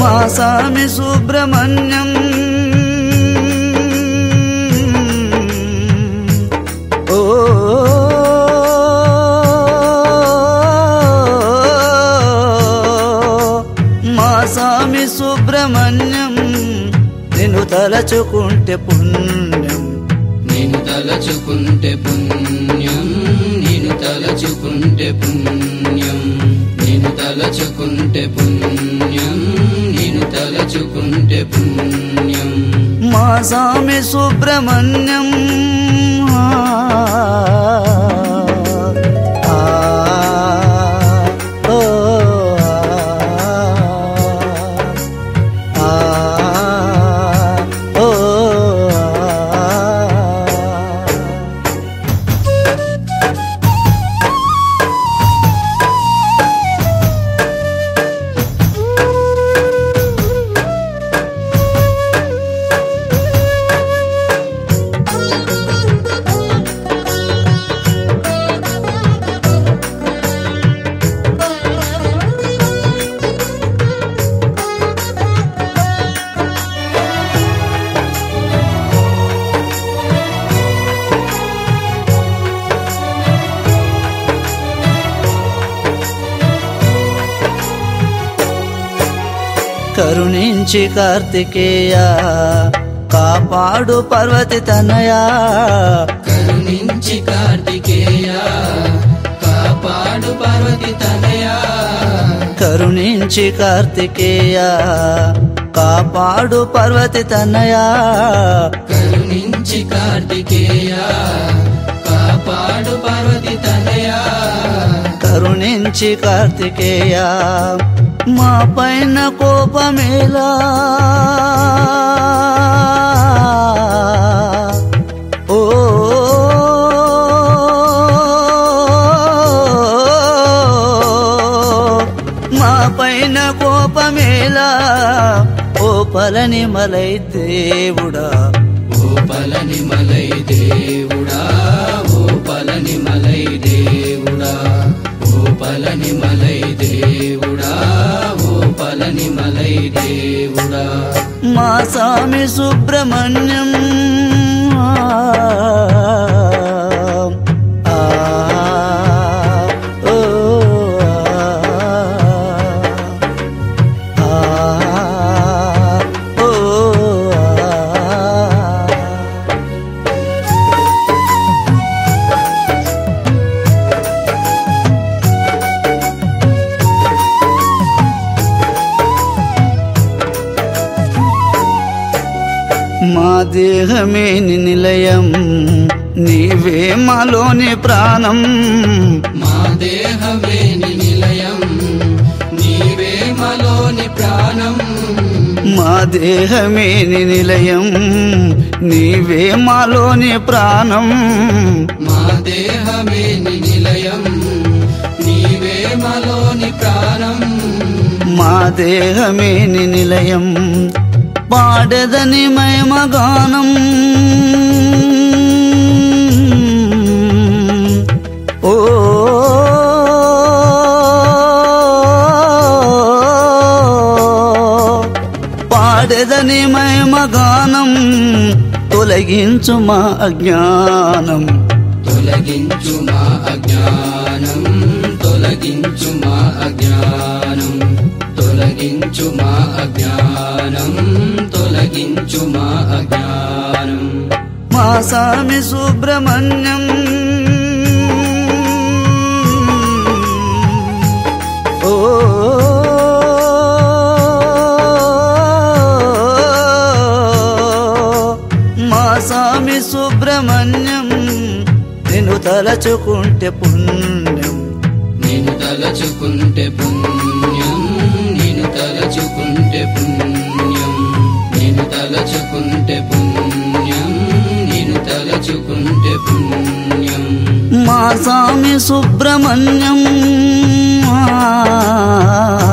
మా స్వామి సుబ్రహ్మణ్యం ఓ మా స్వామి సుబ్రహ్మణ్యం నిన్ను తలచుకుంటే పుణ్యం నేను తలచుకుంటే పుణ్యం నేను తలచుకుంటే పుణ్యం నేను తలచుకుంటే పుణ్యం నేను తలచుకుంటే పుణ్యం మా స్వామి సుబ్రహ్మణ్యం ఆ, ఆ, ఓ, ఆ, ఓ, కరుణించి కార్తికేయ కాపాడు పర్వతి తనయా కరుణించి కార్తికేయ కాపాడు పార్వతి తనయా కరుణించి కార్తికేయ కాపాడు పర్వతి తనయా కరుణించి కార్తికేయ కాపాడు పార్వతి తనయా కరుణించి కార్తికేయ మా పైన కోపమేలా ఓ మా పైన కోపమేలా ఓ పలని మలై దేవుడా ఓ పలని మలై దేవుడా ఓ పలని మలై దేవుడా ఓ పలని మలై దేవుడా ఓ పలని మలై దేవుడా మా స్వామి సుబ్రహ్మణ్యం ఆ, ఆ, ఓ, ఆ, ఓ, మా దేహమే నీ నిలయం నీవే మాలోని ప్రాణం మా దేహమే నీ నిలయం నీవే మలోని ప్రాణం మా దేహమే నీ నిలయం నీవే మాలోని ప్రాణం మా దేహమే నీ నిలయం నీవే మలోని ప్రాణం మా దేహమే నీ నిలయం పాడదని మయమగానం ఓ పాడదని మయమగానం తొలగించు మా అజ్ఞానం తొలగించు మా అజ్ఞానం తొలగించు మా అజ్ఞానం తొలగించు మా అజ్ఞానం తొలగించు మా అజ్ఞానం మా స్వామి సుబ్రహ్మణ్యం ఓ మా స్వామి సుబ్రహ్మణ్యం నిన్ను తలచుకుంటే పుణ్యం నేను తలచుకుంటే పుణ్యం నేను తలచుకుంటే పుణ్యం నేను తలచుకుంటే పుణ్యం నేను తలచుకుంటే పుణ్యం మా స్వామి సుబ్రహ్మణ్యం ఆ